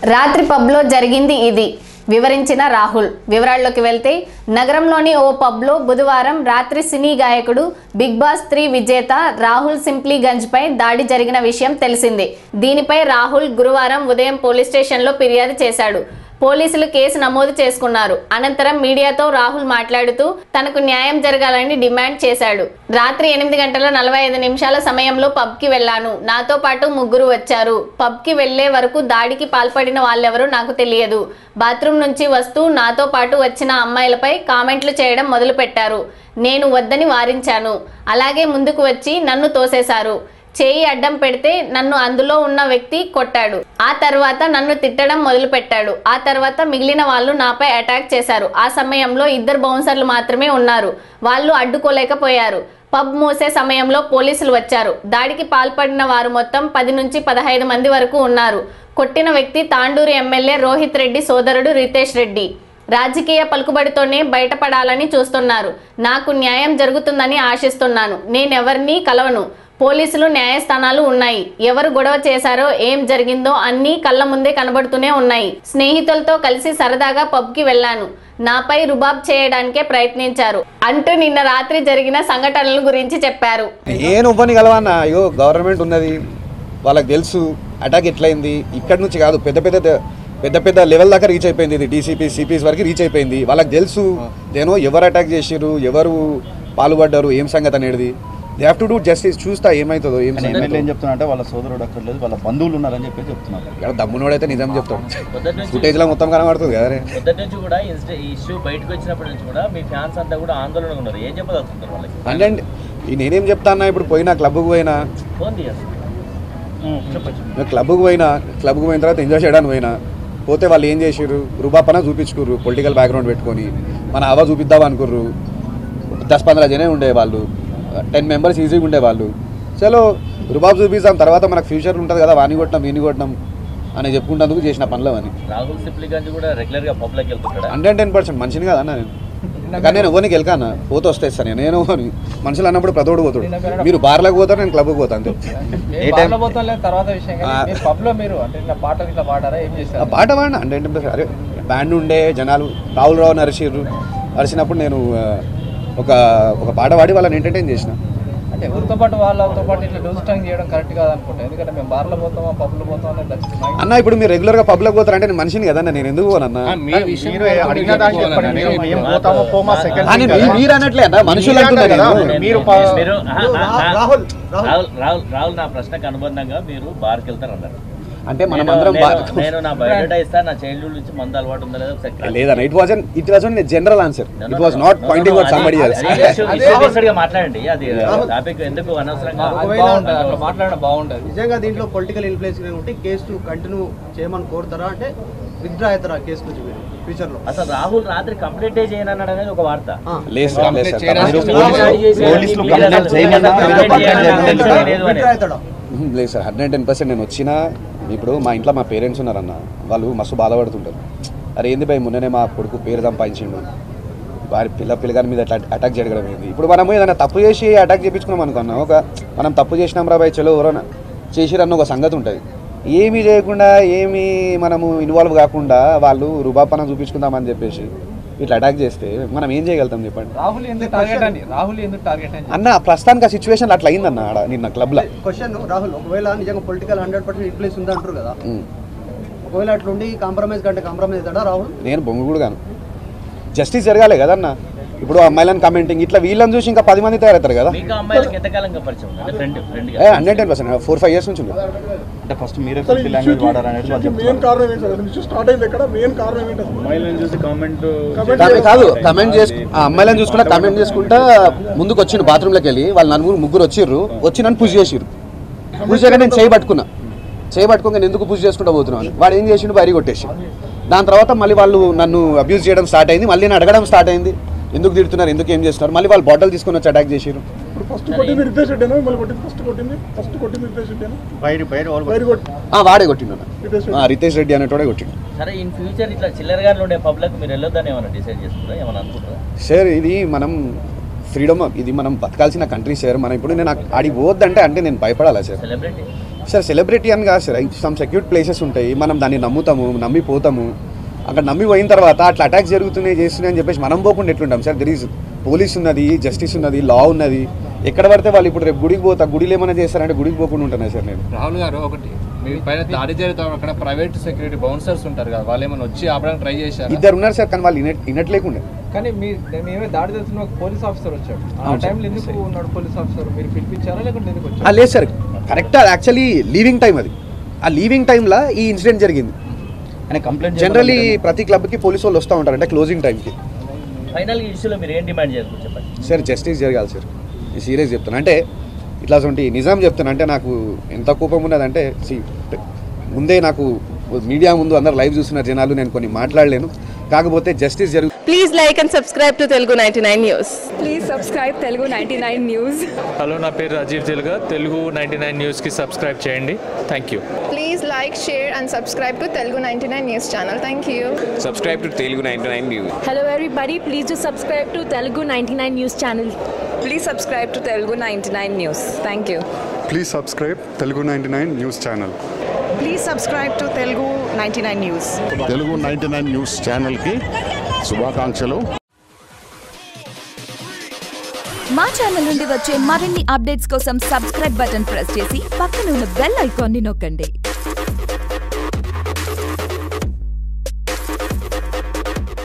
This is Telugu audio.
రాత్రి పబ్లో జరిగింది ఇది వివరించిన రాహుల్ వివరాల్లోకి వెళ్తే నగరంలోని ఓ పబ్లో బుధవారం రాత్రి సినీ గాయకుడు బిగ్ బాస్ త్రీ విజేత రాహుల్ సింప్లీగంజ్పై దాడి జరిగిన విషయం తెలిసిందే దీనిపై రాహుల్ గురువారం ఉదయం పోలీస్ స్టేషన్లో ఫిర్యాదు చేశాడు పోలీసులు కేసు నమోదు చేసుకున్నారు అనంతరం మీడియాతో రాహుల్ మాట్లాడుతూ తనకు న్యాయం జరగాలని డిమాండ్ చేశాడు రాత్రి ఎనిమిది గంటల నలభై ఐదు నిమిషాల సమయంలో పబ్కి వెళ్ళాను నాతో పాటు ముగ్గురు వచ్చారు పబ్కి వెళ్లే వరకు దాడికి పాల్పడిన వాళ్ళెవరూ నాకు తెలియదు బాత్రూమ్ నుంచి వస్తూ నాతో పాటు వచ్చిన అమ్మాయిలపై కామెంట్లు చేయడం మొదలుపెట్టారు నేను వద్దని వారించాను అలాగే ముందుకు వచ్చి నన్ను తోసేశారు చేయి అడ్డం పెడితే నన్ను అందులో ఉన్న వ్యక్తి కొట్టాడు ఆ తర్వాత నన్ను తిట్టడం మొదలు పెట్టాడు ఆ తర్వాత మిగిలిన వాళ్ళు నాపై అటాక్ చేశారు ఆ సమయంలో ఇద్దరు బౌన్సర్లు మాత్రమే ఉన్నారు వాళ్ళు అడ్డుకోలేకపోయారు పబ్ మూసే సమయంలో పోలీసులు వచ్చారు దాడికి పాల్పడిన వారు మొత్తం పది నుంచి పదహైదు మంది వరకు ఉన్నారు కొట్టిన వ్యక్తి తాండూరు ఎమ్మెల్యే రోహిత్ రెడ్డి సోదరుడు రితేష్ రెడ్డి రాజకీయ పలుకుబడితోనే బయటపడాలని చూస్తున్నారు నాకు న్యాయం జరుగుతుందని ఆశిస్తున్నాను నేనెవరిని కలవను పోలీసులు న్యాయస్థానాలు ఉన్నాయి ఎవరు గొడవ చేశారో ఏం జరిగిందో అన్నీ కళ్ళ ముందే కనబడుతూనే ఉన్నాయి స్నేహితులతో కలిసి సరదాగా పబ్కి వెళ్ళాను నాపై రుబాబ్ చేయడానికే ప్రయత్నించారు అంటూ నిన్న రాత్రి జరిగిన సంఘటనల గురించి చెప్పారు ఏ నువ్వని కలవన్నా అయ్యో గవర్నమెంట్ ఉన్నది వాళ్ళకి తెలుసు అటాక్ ఎట్లయింది ఇక్కడ నుంచి కాదు పెద్ద పెద్ద పెద్ద పెద్ద లెవెల్ దాకా రీచ్ అయిపోయింది ఇది డీసీపీ సిపిస్ వరకు రీచ్ అయిపోయింది వాళ్ళకి తెలుసు నేను ఎవరు అటాక్ చేసిర్రు ఎవరు పాల్పడ్డారు ఏం సంగతి అనేది they have to do justice చూస్తా ఏమవుతుందో ఏం కానీ సంగతి ఎమ్మెల్యే ఏం చెప్తున్నా అంటే వాళ్ళ సోదరుడు అక్కడ లేదు వాళ్ళ బంధువులు ఉన్నారని చెప్పి చెప్తున్నారు ఇక్కడ దమ్మునోడైతే నిజం చెప్తాడు పొద్దున్న నుంచి ఫుటేజ్లో మొత్తం కనబడుతుంది కదా రే పొద్దున్న నుంచి కూడా ఇన్స్ట- ఈ ఇష్యూ బయటకు వచ్చినప్పటి నుంచి కూడా మీ ఫ్యాన్స్ అంతా కూడా ఆందోళనగా ఉన్నారు ఏం చెప్పదలుచుకుంటారు వాళ్ళకి అంటే ఈ నేనేం చెప్తాన్నా ఇప్పుడు పోయినా క్లబ్కి పోయినా ఫోన్ తీయాలి చెప్పచ్చు నేను క్లబ్కి పోయినా క్లబ్కి పోయిన తర్వాత ఎంజాయ్ చేయడానికి పోయినా పోతే వాళ్ళు ఏం చేసిర్రు రూపాపన చూపించుకుర్రు పొలిటికల్ బ్యాక్గ్రౌండ్ పెట్టుకొని మన హవా చూపిద్దాం అనుకుర్రు దస్ పంద్రా జనే ఉండే వాళ్ళు టెన్ మెంబర్స్ ఈజీగా ఉండే వాళ్ళు చలో రుబాబ్ చూపిస్తాం తర్వాత మనకు ఫ్యూచర్ ఉంటుంది కదా వాని కొట్టడం వీని కొట్టడం అని చెప్పుకుంటందుకు చేసిన పనులు అని రాహుల్ సిప్లిగంజ్ కూడా రెగ్యులర్ గా పబ్లిక్ వెళ్తుంటాడా హండ్రెడ్ టెన్ పర్సెంట్ మనిషిని కదా అన్న నేను కానీ నేను ఎవరికి వెళ్ళకాన పోతే వస్తేస్తాను నేను నేను ఎవరిని. మనుషులు అన్నప్పుడు ప్రతోడు పోతాడు మీరు బార్లకు పోతారు నేను క్లబ్కి పోతాను అంతే ఏ టైం పోతాం తర్వాత విషయం కానీ ఆ. మీరు పబ్ లో మీరు అంటే ఇట్లా పాటలు ఇట్లా పాడారా ఏం ఆ చేస్తారు పాట పాడిన హండ్రెడ్ టెన్ పర్సెంట్ అరే బ్యాండ్ ఉండే జనాలు రావులు రావు అరిచిర్రు అరిచినప్పుడు నేను ఆ, ఒక ఒక పాట పాడి వాళ్ళని ఎంటర్టైన్ చేసిన అంటే ఎవరితో పాటు వాళ్ళతో పాటు ఇట్లా డోస్టాంగ్ చేయడం కరెక్ట్ కాదు అనుకుంటా ఎందుకంటే మేము బార్లో పోతామా పబ్లో పోతాం అనేది that's my- అన్న ఇప్పుడు మీరు రెగ్యులర్గా పబ్లిక్ పోతారంటే నేను మనిషిని కదన్న నేను ఎందుకు పోనన్నా మీరు అడిగిన దానికి చెప్పండి మేము ఏం పోతామో పోమా సెకండ్ ఆ, నేను మీ- మీరు అన్నట్లే అన్న మనుషులు అంటున్నా కదా, నేను. మీరు మీరు- మీరు ఆ, ఆ, ఆ, రాహుల్ రాహుల్ రాహుల్ నా ప్రశ్నకు అనుబంధంగా మీరు బార్కి వెళ్తారు అన్నారు అంటే మనం నేను- అందరం నేను- బా- నేను నా బయోడేటా ఇస్తాను నా చైల్డ్హుడ్ నుంచి మందు అలవాటు ఉందా లేదా ఒకసారి లేదన్న it was it was general answer it was not pointing out somebody అది- అది issue- issue based గా మాట్లాడండి అది టాపిక్ ఎందుకు అనవసరంగా అది బాగుంటుంది అట్లా మాట్లాడడం బాగుంటుంది నిజంగా దీంట్లో పొలిటికల్ ఇన్ఫ్లుయెన్స్ ఉంటే కేసు కంటిన్యూ చేయమని కోరుతారా అంటే విత్డ్రా అవుతారా కేసు నుంచి మీరు ఫ్యూచర్లో అసలు రాహుల్ రాత్రి కంప్లీట్ చేయనన్నాడు అనేది ఒక వార్త లేదు సార్, లేదు సార్. మీరు మీరు పోలీసులు- పోలీసులు కంప్లైంట్ చేయమన్నా మీరు కంప్లైంట్ చేయమని తెలిపారు. విత్డ్రా అవుతాడా ఉహుం, లేదు సార్ హండ్రెడ్ టెన్ పర్సెంట్ నేను వచ్చినా ఇప్పుడు మా ఇంట్లో మా పేరెంట్స్ ఉన్నారన్న వాళ్ళు మస్తు బాధపడుతుంటారు అరే ఏంది భయ్ మొన్ననే మా కొడుకు పేరు సంపాదించిండు వారి పిల్ల పిల్లగాని మీద అట్లా అటాక్ చేయడం ఏంది ఇప్పుడు మనము ఏదైనా తప్పు చేసి అటాక్ చేయించుకున్నాం అనుకున్నా ఒక మనం తప్పు చేసినాం రా భయ్ చలో ఎవరైనా చేసిరన్న ఒక సంగతి ఉంటుంది ఏమీ చేయకుండా ఏమీ మనము ఇన్వాల్వ్ కాకుండా వాళ్ళు రూపాపనం చూపించుకుందామని చెప్పేసి ఇట్లా అటాక్ చేస్తే మనం ఏం చేయగలుగుతాం చెప్పండి రాహుల్ ఎందుకు టార్గెట్ అండి రాహుల్ ఎందుకు టార్గెట్ అని అన్న ప్రస్తుతానికి ఆ సిచ్యువేషన్ అట్లా అయిందన్న ఆడ నిన్న క్లబ్లో క్వశ్చన్ రాహుల్ ఒకవేళ నిజంగా పొలిటికల్ హండ్రెడ్ పర్సెంట్ ఇన్ఫ్లుయెన్స్ ఉంది అంటారు కదా ఒకవేళ అట్లుండి కాంప్రమైజ్ కంటే కాంప్రమైజ్ అవుతాడా రాహుల్ నేను బొంగు కూడా కాను జస్టిస్ జరగాలి కదన్న ఇప్పుడు అమ్మాయిలను కమెంటింగ్ ఇట్లా వీళ్ళని చూసి ఇంకా పది మంది తయారవుతారు కదా మీకు ఆ అమ్మాయిలకి ఎంతకాలంగా పరిచయం ఉంది అంటే friend friend a hundred ten percent four five years నుంచి ఉంది అంటే ఫస్ట్ మీరే ఫిఫ్టీ లాంగ్వేజ్ వాడారనేది వాళ్ళు మెయిన్ చెప్తున్నారు కారణం ఏంటి సార్ నుంచి స్టార్ట్ అయింది ఎక్కడ మెయిన్ కారణం ఏంటి అసలు అమ్మాయిలను చూసి కామెంట్ కాదు- కాదు కమెంట్ చేసు ఆ అమ్మాయిలను చూసుకుంటా కమెంట్ చేసుకుంటా ముందుకు వచ్చిండు బాత్రూంలోకి వెళ్ళి వాళ్ళు నలుగురు ముగ్గురు వచ్చిర్రు వచ్చి నన్ను పుష్ చేసిర్రు పుష్ చేయగా నేను చేయి పట్టుకున్నా చేయి పట్టుకోగా నేను ఎందుకు పుష్ చేసుకుంటా పోతున్నాను అని. వాడు ఏం చేసిండు బయట కొట్టేసి దాని తర్వాత మళ్ళీ వాళ్ళు నన్ను అబ్యూజ్ చేయడం స్టార్ట్ అయింది మళ్ళీ నేను అడగడం స్టార్ట్ అయింది ఎందుకు తిడుతున్నారు ఎందుకు ఏం చేస్తున్నారు మళ్ళీ వాళ్ళు బాటిల్ తీసుకొని వచ్చి అటాక్ చేసిర్రు ఇప్పుడు ఫస్ట్ కొట్టింది రితేష్ రెడ్డేనా మళ్ళీ కొట్టింది ఫస్ట్ కొట్టింది ఫస్ట్ కొట్టింది రితేష్ రెడ్డేనా బయట బయట వాళ్ళు వైర్ కొట్టి ఆ, వాడే కొట్టిండు అన్న. రితేష్ ఆ, రితేష్ రెడ్డి అనేటోడే కొట్టిండు సరే ఇన్ ఫ్యూచర్ ఇట్లా చిల్లరగా ఉండే పబ్లిక్ మీరు వెళ్ళొద్దని ఏమైనా డిసైడ్ చేసుకుంటారా ఏమైనా అనుకుంటారా సార్ ఇది మనం ఫ్రీడమ్ ఇది మనం బతకాల్సిన కంట్రీ సార్ మనం ఇప్పుడు నేను ఆడికి పోవద్దంటే అంటే నేను భయపడాలా సార్ సెలబ్రిటీ సార్ సెలబ్రిటీ అని కాదు సార్ సమ్ సెక్యూర్ ప్లేసెస్ ఉంటాయి మనం దాన్ని నమ్ముతాము నమ్మి పోతాము అక్కడ నమ్మి పోయిన తర్వాత అట్లా అటాక్స్ జరుగుతున్నాయి చేస్తున్నాయి అని చెప్పేసి మనం పోకుండా ఎట్లుంటాం సార్ దర్ ఈజ్ పోలీస్ ఉన్నది జస్టిస్ ఉన్నది లా ఉన్నది ఎక్కడ పడితే వాళ్ళు ఇప్పుడు రేపు గుడికి పోతా గుడిలో ఏమైనా చేస్తారంటే గుడికి పోకుండా ఉంటాను సార్ నేను రాహుల్ గారు ఒకటి మీ పైన దాడి జరుగుతాం అక్కడ ప్రైవేట్ సెక్యూరిటీ బౌన్సర్స్ ఉంటారు కదా వాళ్ళు ఏమైనా వచ్చి ఆపడానికి ట్రై చేశారు ఇద్దరు ఉన్నారు సార్ కానీ వాళ్ళు ఇనట్ ఇనట్లేకుండే కానీ మీ మేమే దాడి చేస్తున్న ఒక పోలీస్ ఆఫీసర్ వచ్చాడు ఆ అవును సార్. టైంలో ఎందుకు ఉన్నాడు పోలీస్ ఆఫీసర్ మీరు పిలిపించారా లేకుంటే ఎందుకు ఆ, వచ్చారు లేదు సార్ కరెక్ట్ అది యాక్చువల్లీ లీవింగ్ టైం అది ఆ లీవింగ్ టైంలో ఈ ఇన్సిడెంట్ జరిగింది అని కంప్లైంట్ జనరల్లీ ప్రతి క్లబ్కి పోలీసు వాళ్ళు వస్తూ ఉంటారు అంటే క్లోజింగ్ టైంకి ఫైనల్ ఈ ఇష్యూలో మీరు ఏం డిమాండ్ చేస్తారు చెప్పండి సార్ జస్టిస్ జరగాలి సార్ నేను సీరియస్ చెప్తాను అంటే ఇట్లా అసలు నిజాం చెప్తాను అంటే నాకు ఎంత కోపం ఉన్నదంటే see, ముందే నాకు మీడియా ముందు అందరు లైవ్ చూస్తున్నారు జనాలు నేను కొన్ని మాట్లాడలేను కాకపోతే జస్టిస్ జరుగు Please like and subscribe to Telugu 99 News. Please subscribe Telugu ninety nine news hello నా పేరు రాజీవ్ తెలుగా తెలుగు నైంటీ నైన్ న్యూస్కి సబ్స్క్రైబ్ చేయండి thank you please like share and subscribe to Telugu ninety nine news channel thank you subscribe to Telugu ninety nine news Hello everybody, please do subscribe to Telugu 99 News channel. Please subscribe to Telugu ninety nine news thank you please subscribe Telugu ninety nine news channel please subscribe to Telugu ninety nine news Telugu ninety nine news ఛానల్కి శుభాకాంక్షలు మా ఛానల్ నుండి వచ్చే మరిన్ని అప్డేట్స్ కోసం సబ్స్క్రైబ్ బటన్ ప్రెస్ చేసి పక్కన ఉన్న బెల్ ఐకాన్ని నొక్కండి